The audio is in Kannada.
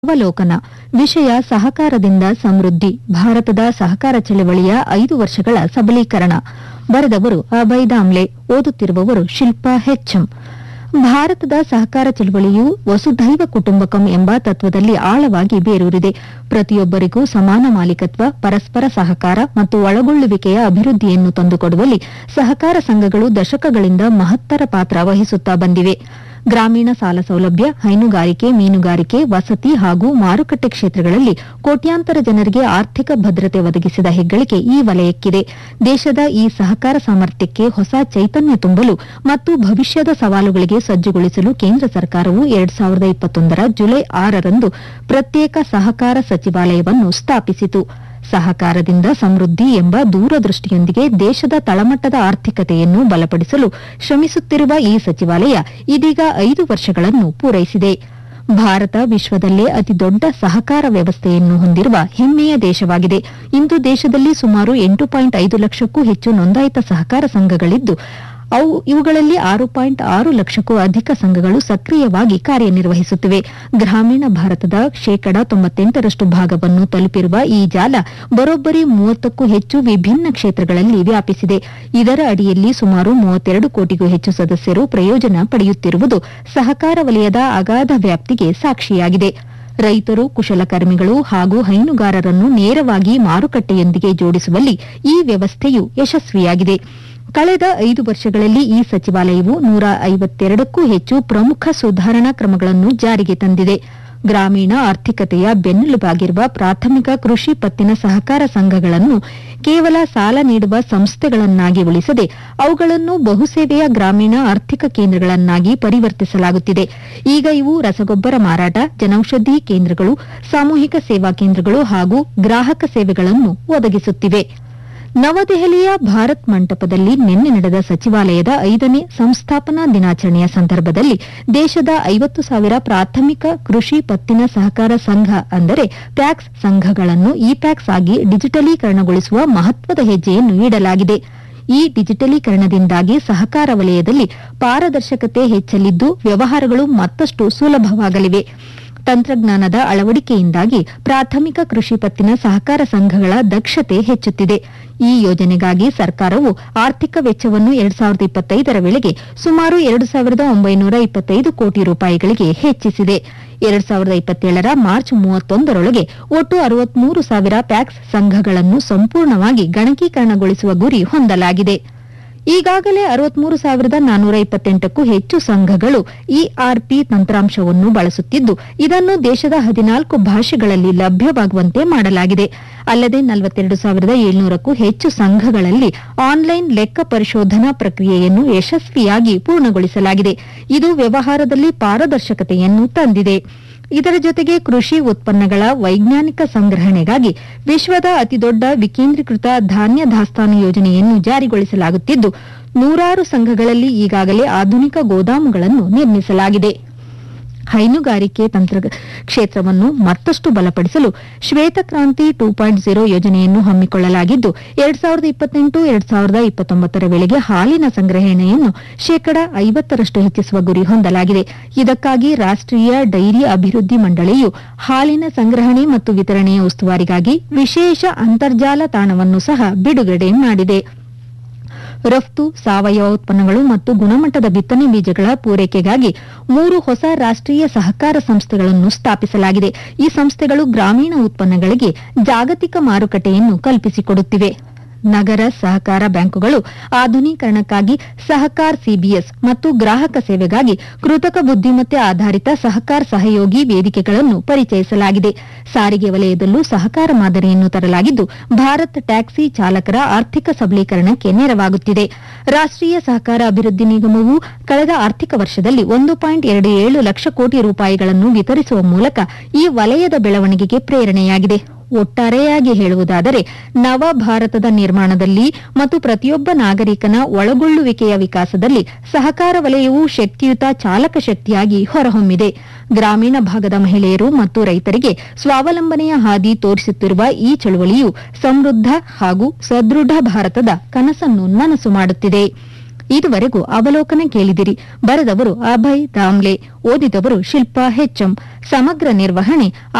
ಅವಲೋಕನ ವಿಷಯ ಸಹಕಾರದಿಂದ ಸಮೃದ್ಧಿ ಭಾರತದ ಸಹಕಾರ ಚಳವಳಿಯ ಐದು ವರ್ಷಗಳ ಸಬಲೀಕರಣ ಬರೆದವರು ಅಭಯ್ ದಾಮ್ಲೆ ಓದುತ್ತಿರುವವರು ಶಿಲ್ಪಾ ಹೆಚ್ಎಂ ಭಾರತದ ಸಹಕಾರ ಚಳವಳಿಯು ವಸುಧೈವ ಕುಟುಂಬಕಂ ಎಂಬ ತತ್ವದಲ್ಲಿ ಆಳವಾಗಿ ಬೇರೂರಿದೆ ಪ್ರತಿಯೊಬ್ಬರಿಗೂ ಸಮಾನ ಮಾಲೀಕತ್ವ ಪರಸ್ಪರ ಸಹಕಾರ ಮತ್ತು ಒಳಗೊಳ್ಳುವಿಕೆಯ ಅಭಿವೃದ್ಧಿಯನ್ನು ತಂದುಕೊಡುವಲ್ಲಿ ಸಹಕಾರ ಸಂಘಗಳು ದಶಕಗಳಿಂದ ಮಹತ್ತರ ಪಾತ್ರ ವಹಿಸುತ್ತಾ ಬಂದಿವೆ ಗ್ರಾಮೀಣ ಸಾಲ ಸೌಲಭ್ಯ ಹೈನುಗಾರಿಕೆ ಮೀನುಗಾರಿಕೆ ವಸತಿ ಹಾಗೂ ಮಾರುಕಟ್ಟೆ ಕ್ಷೇತ್ರಗಳಲ್ಲಿ ಕೋಟ್ಯಾಂತರ ಜನರಿಗೆ ಆರ್ಥಿಕ ಭದ್ರತೆ ಒದಗಿಸಿದ ಹೆಗ್ಗಳಿಕೆ ಈ ವಲಯಕ್ಕಿದೆ ದೇಶದ ಈ ಸಹಕಾರ ಸಾಮರ್ಥ್ಯಕ್ಕೆ ಹೊಸ ಚೈತನ್ಯ ತುಂಬಲು ಮತ್ತು ಭವಿಷ್ಯದ ಸವಾಲುಗಳಿಗೆ ಸಜ್ಜುಗೊಳಿಸಲು ಕೇಂದ್ರ ಸರ್ಕಾರವು ಎರಡ್ ಸಾವಿರದ ಇಪ್ಪತ್ತೊಂದರ ಜುಲೈ ಆರರಂದು ಪ್ರತ್ಯೇಕ ಸಹಕಾರ ಸಚಿವಾಲಯವನ್ನು ಸ್ಥಾಪಿಸಿತು ಸಹಕಾರದಿಂದ ಸಮೃದ್ಧಿ ಎಂಬ ದೂರದೃಷ್ಟಿಯೊಂದಿಗೆ ದೇಶದ ತಳಮಟ್ಟದ ಆರ್ಥಿಕತೆಯನ್ನು ಬಲಪಡಿಸಲು ಶ್ರಮಿಸುತ್ತಿರುವ ಈ ಸಚಿವಾಲಯ ಇದೀಗ ಐದು ವರ್ಷಗಳನ್ನು ಪೂರೈಸಿದೆ ಭಾರತ ವಿಶ್ವದಲ್ಲೇ ಅತಿದೊಡ್ಡ ಸಹಕಾರ ವ್ಯವಸ್ಥೆಯನ್ನು ಹೊಂದಿರುವ ಹೆಮ್ಮೆಯ ದೇಶವಾಗಿದೆ ಇಂದು ದೇಶದಲ್ಲಿ ಸುಮಾರು ಎಂಟು ಪಾಯಿಂಟ್ ಐದು ಲಕ್ಷಕ್ಕೂ ಹೆಚ್ಚು ನೋಂದಾಯಿತ ಸಹಕಾರ ಸಂಘಗಳಿದ್ದು ಅವು ಇವುಗಳಲ್ಲಿ ಆರು ಪಾಯಿಂಟ್ ಆರು ಲಕ್ಷಕ್ಕೂ ಅಧಿಕ ಸಂಘಗಳು ಸಕ್ರಿಯವಾಗಿ ಕಾರ್ಯನಿರ್ವಹಿಸುತ್ತಿವೆ ಗ್ರಾಮೀಣ ಭಾರತದ ಶೇಕಡ ತೊಂಬತ್ತೆಂಟರಷ್ಟು ಭಾಗವನ್ನು ತಲುಪಿರುವ ಈ ಜಾಲ ಬರೋಬ್ಬರಿ ಮೂವತ್ತಕ್ಕೂ ಹೆಚ್ಚು ವಿಭಿನ್ನ ಕ್ಷೇತ್ರಗಳಲ್ಲಿ ವ್ಯಾಪಿಸಿದೆ ಇದರ ಅಡಿಯಲ್ಲಿ ಸುಮಾರು ಮೂವತ್ತೆರಡು ಕೋಟಿಗೂ ಹೆಚ್ಚು ಸದಸ್ಯರು ಪ್ರಯೋಜನ ಪಡೆಯುತ್ತಿರುವುದು ಸಹಕಾರ ವಲಯದ ಅಗಾಧ ವ್ಯಾಪ್ತಿಗೆ ಸಾಕ್ಷಿಯಾಗಿದೆ ರೈತರು ಕುಶಲಕರ್ಮಿಗಳು ಹಾಗೂ ಹೈನುಗಾರರನ್ನು ನೇರವಾಗಿ ಮಾರುಕಟ್ಟೆಯೊಂದಿಗೆ ಜೋಡಿಸುವಲ್ಲಿ ಈ ವ್ಯವಸ್ಥೆಯು ಯಶಸ್ವಿಯಾಗಿದೆ ಕಳೆದ ಐದು ವರ್ಷಗಳಲ್ಲಿ ಈ ಸಚಿವಾಲಯವು ನೂರ ಐವತ್ತೆರಡಕ್ಕೂ ಹೆಚ್ಚು ಪ್ರಮುಖ ಸುಧಾರಣಾ ಕ್ರಮಗಳನ್ನು ಜಾರಿಗೆ ತಂದಿದೆ ಗ್ರಾಮೀಣ ಆರ್ಥಿಕತೆಯ ಬೆನ್ನೆಲುಬಾಗಿರುವ ಪ್ರಾಥಮಿಕ ಕೃಷಿ ಪತ್ತಿನ ಸಹಕಾರ ಸಂಘಗಳನ್ನು ಕೇವಲ ಸಾಲ ನೀಡುವ ಸಂಸ್ಥೆಗಳನ್ನಾಗಿ ಉಳಿಸದೆ ಅವುಗಳನ್ನು ಬಹುಸೇವೆಯ ಗ್ರಾಮೀಣ ಆರ್ಥಿಕ ಕೇಂದ್ರಗಳನ್ನಾಗಿ ಪರಿವರ್ತಿಸಲಾಗುತ್ತಿದೆ ಈಗ ಇವು ರಸಗೊಬ್ಬರ ಮಾರಾಟ ಜನೌಷಧಿ ಕೇಂದ್ರಗಳು ಸಾಮೂಹಿಕ ಸೇವಾ ಕೇಂದ್ರಗಳು ಹಾಗೂ ಗ್ರಾಹಕ ಸೇವೆಗಳನ್ನು ಒದಗಿಸುತ್ತಿವೆ ನವದೆಹಲಿಯ ಭಾರತ್ ಮಂಟಪದಲ್ಲಿ ನಿನ್ನೆ ನಡೆದ ಸಚಿವಾಲಯದ ಐದನೇ ಸಂಸ್ಥಾಪನಾ ದಿನಾಚರಣೆಯ ಸಂದರ್ಭದಲ್ಲಿ ದೇಶದ ಐವತ್ತು ಸಾವಿರ ಪ್ರಾಥಮಿಕ ಕೃಷಿ ಪತ್ತಿನ ಸಹಕಾರ ಸಂಘ ಅಂದರೆ ಪ್ಯಾಕ್ಸ್ ಸಂಘಗಳನ್ನು ಇ ಪ್ಯಾಕ್ಸ್ ಆಗಿ ಡಿಜಿಟಲೀಕರಣಗೊಳಿಸುವ ಮಹತ್ವದ ಹೆಜ್ಜೆಯನ್ನು ಇಡಲಾಗಿದೆ ಈ ಡಿಜಿಟಲೀಕರಣದಿಂದಾಗಿ ಸಹಕಾರ ವಲಯದಲ್ಲಿ ಪಾರದರ್ಶಕತೆ ಹೆಚ್ಚಲಿದ್ದು ವ್ಯವಹಾರಗಳು ಮತ್ತಷ್ಟು ಸುಲಭವಾಗಲಿವೆ ತಂತ್ರಜ್ಞಾನದ ಅಳವಡಿಕೆಯಿಂದಾಗಿ ಪ್ರಾಥಮಿಕ ಕೃಷಿ ಪತ್ತಿನ ಸಹಕಾರ ಸಂಘಗಳ ದಕ್ಷತೆ ಹೆಚ್ಚುತ್ತಿದೆ ಈ ಯೋಜನೆಗಾಗಿ ಸರ್ಕಾರವು ಆರ್ಥಿಕ ವೆಚ್ಚವನ್ನು ಎರಡ್ ಸಾವಿರದ ಇಪ್ಪತ್ತೈದರ ವೇಳೆಗೆ ಸುಮಾರು ಎರಡು ಸಾವಿರದ ಒಂಬೈನೂರ ಇಪ್ಪತ್ತೈದು ಕೋಟಿ ರೂಪಾಯಿಗಳಿಗೆ ಹೆಚ್ಚಿಸಿದೆ ಎರಡ್ ಸಾವಿರದ ಇಪ್ಪತ್ತೇಳರ ಮಾರ್ಚ್ ಮೂವತ್ತೊಂದರೊಳಗೆ ಒಟ್ಟು ಅರವತ್ಮೂರು ಸಾವಿರ ಪ್ಯಾಕ್ಸ್ ಸಂಘಗಳನ್ನು ಸಂಪೂರ್ಣವಾಗಿ ಗಣಕೀಕರಣಗೊಳಿಸುವ ಗುರಿ ಹೊಂದಲಾಗಿದೆ ಈಗಾಗಲೇ ಅರವತ್ಮೂರು ಸಾವಿರದ ನಾನ್ನೂರ ಇಪ್ಪತ್ತೆಂಟಕ್ಕೂ ಹೆಚ್ಚು ಸಂಘಗಳು ಇಆರ್ಪಿ ತಂತ್ರಾಂಶವನ್ನು ಬಳಸುತ್ತಿದ್ದು ಇದನ್ನು ದೇಶದ ಹದಿನಾಲ್ಕು ಭಾಷೆಗಳಲ್ಲಿ ಲಭ್ಯವಾಗುವಂತೆ ಮಾಡಲಾಗಿದೆ ಅಲ್ಲದೆ ನಲವತ್ತೆರಡು ಸಾವಿರದ ಏಳ್ನೂರಕ್ಕೂ ಹೆಚ್ಚು ಸಂಘಗಳಲ್ಲಿ ಆನ್ಲೈನ್ ಲೆಕ್ಕ ಪರಿಶೋಧನಾ ಪ್ರಕ್ರಿಯೆಯನ್ನು ಯಶಸ್ವಿಯಾಗಿ ಪೂರ್ಣಗೊಳಿಸಲಾಗಿದೆ ಇದು ವ್ಯವಹಾರದಲ್ಲಿ ಪಾರದರ್ಶಕತೆಯನ್ನು ತಂದಿದೆ ಇದರ ಜೊತೆಗೆ ಕೃಷಿ ಉತ್ಪನ್ನಗಳ ವೈಜ್ಞಾನಿಕ ಸಂಗ್ರಹಣೆಗಾಗಿ ವಿಶ್ವದ ಅತಿದೊಡ್ಡ ವಿಕೇಂದ್ರೀಕೃತ ಧಾನ್ಯ ದಾಸ್ತಾನು ಯೋಜನೆಯನ್ನು ಜಾರಿಗೊಳಿಸಲಾಗುತ್ತಿದ್ದು ನೂರಾರು ಸಂಘಗಳಲ್ಲಿ ಈಗಾಗಲೇ ಆಧುನಿಕ ಗೋದಾಮುಗಳನ್ನು ನಿರ್ಮಿಸಲಾಗಿದೆ ಹೈನುಗಾರಿಕೆ ತಂತ್ರ ಕ್ಷೇತ್ರವನ್ನು ಮತ್ತಷ್ಟು ಬಲಪಡಿಸಲು ಶ್ವೇತಕ್ರಾಂತಿ ಟೂ ಪಾಯಿಂಟ್ ಜೀರೋ ಯೋಜನೆಯನ್ನು ಹಮ್ಮಿಕೊಳ್ಳಲಾಗಿದ್ದು ಎರಡ್ ಸಾವಿರದ ಇಪ್ಪತ್ತೆಂಟು ಎರಡ್ ಸಾವಿರದ ಇಪ್ಪತ್ತೊಂಬತ್ತರ ವೇಳೆಗೆ ಹಾಲಿನ ಸಂಗ್ರಹಣೆಯನ್ನು ಶೇಕಡ ಐವತ್ತರಷ್ಟು ಹೆಚ್ಚಿಸುವ ಗುರಿ ಹೊಂದಲಾಗಿದೆ ಇದಕ್ಕಾಗಿ ರಾಷ್ಟೀಯ ಡೈರಿ ಅಭಿವೃದ್ಧಿ ಮಂಡಳಿಯು ಹಾಲಿನ ಸಂಗ್ರಹಣೆ ಮತ್ತು ವಿತರಣೆಯ ಉಸ್ತುವಾರಿಗಾಗಿ ವಿಶೇಷ ಅಂತರ್ಜಾಲ ತಾಣವನ್ನು ಸಹ ಬಿಡುಗಡೆ ಮಾಡಿದೆ ರಫ್ತು ಸಾವಯವ ಉತ್ಪನ್ನಗಳು ಮತ್ತು ಗುಣಮಟ್ಟದ ಬಿತ್ತನೆ ಬೀಜಗಳ ಪೂರೈಕೆಗಾಗಿ ಮೂರು ಹೊಸ ರಾಷ್ಟೀಯ ಸಹಕಾರ ಸಂಸ್ಥೆಗಳನ್ನು ಸ್ಥಾಪಿಸಲಾಗಿದೆ ಈ ಸಂಸ್ಥೆಗಳು ಗ್ರಾಮೀಣ ಉತ್ಪನ್ನಗಳಿಗೆ ಜಾಗತಿಕ ಮಾರುಕಟ್ಟೆಯನ್ನು ಕಲ್ಪಿಸಿಕೊಡುತ್ತಿವೆ ನಗರ ಸಹಕಾರ ಬ್ಯಾಂಕುಗಳು ಆಧುನೀಕರಣಕ್ಕಾಗಿ ಸಹಕಾರ್ ಸಿಬಿಎಸ್ ಮತ್ತು ಗ್ರಾಹಕ ಸೇವೆಗಾಗಿ ಕೃತಕ ಬುದ್ದಿಮತ್ತೆ ಆಧಾರಿತ ಸಹಕಾರ್ ಸಹಯೋಗಿ ವೇದಿಕೆಗಳನ್ನು ಪರಿಚಯಿಸಲಾಗಿದೆ ಸಾರಿಗೆ ವಲಯದಲ್ಲೂ ಸಹಕಾರ ಮಾದರಿಯನ್ನು ತರಲಾಗಿದ್ದು ಭಾರತ್ ಟ್ಯಾಕ್ಸಿ ಚಾಲಕರ ಆರ್ಥಿಕ ಸಬಲೀಕರಣಕ್ಕೆ ನೆರವಾಗುತ್ತಿದೆ ರಾಷ್ಟೀಯ ಸಹಕಾರ ಅಭಿವೃದ್ಧಿ ನಿಗಮವು ಕಳೆದ ಆರ್ಥಿಕ ವರ್ಷದಲ್ಲಿ ಒಂದು ಪಾಯಿಂಟ್ ಎರಡು ಏಳು ಲಕ್ಷ ಕೋಟಿ ರೂಪಾಯಿಗಳನ್ನು ವಿತರಿಸುವ ಮೂಲಕ ಈ ವಲಯದ ಬೆಳವಣಿಗೆಗೆ ಪ್ರೇರಣೆಯಾಗಿದೆ ಒಟ್ಟಾರೆಯಾಗಿ ಹೇಳುವುದಾದರೆ ನವ ಭಾರತದ ನಿರ್ಮಾಣದಲ್ಲಿ ಮತ್ತು ಪ್ರತಿಯೊಬ್ಬ ನಾಗರಿಕನ ಒಳಗೊಳ್ಳುವಿಕೆಯ ವಿಕಾಸದಲ್ಲಿ ಸಹಕಾರ ವಲಯವು ಶಕ್ತಿಯುತ ಚಾಲಕ ಶಕ್ತಿಯಾಗಿ ಹೊರಹೊಮ್ಮಿದೆ ಗ್ರಾಮೀಣ ಭಾಗದ ಮಹಿಳೆಯರು ಮತ್ತು ರೈತರಿಗೆ ಸ್ವಾವಲಂಬನೆಯ ಹಾದಿ ತೋರಿಸುತ್ತಿರುವ ಈ ಚಳುವಳಿಯು ಸಮೃದ್ಧ ಹಾಗೂ ಸದೃಢ ಭಾರತದ ಕನಸನ್ನು ನನಸು ಮಾಡುತ್ತಿದೆ ಇದುವರೆಗೂ ಅವಲೋಕನ ಕೇಳಿದಿರಿ ಬರೆದವರು ಅಭಯ್ ದಾಮ್ಲೆ ಓದಿದವರು ಶಿಲ್ಪಾ ಹೆಚ್ಎಂ ಸಮಗ್ರ ನಿರ್ವಹಣೆ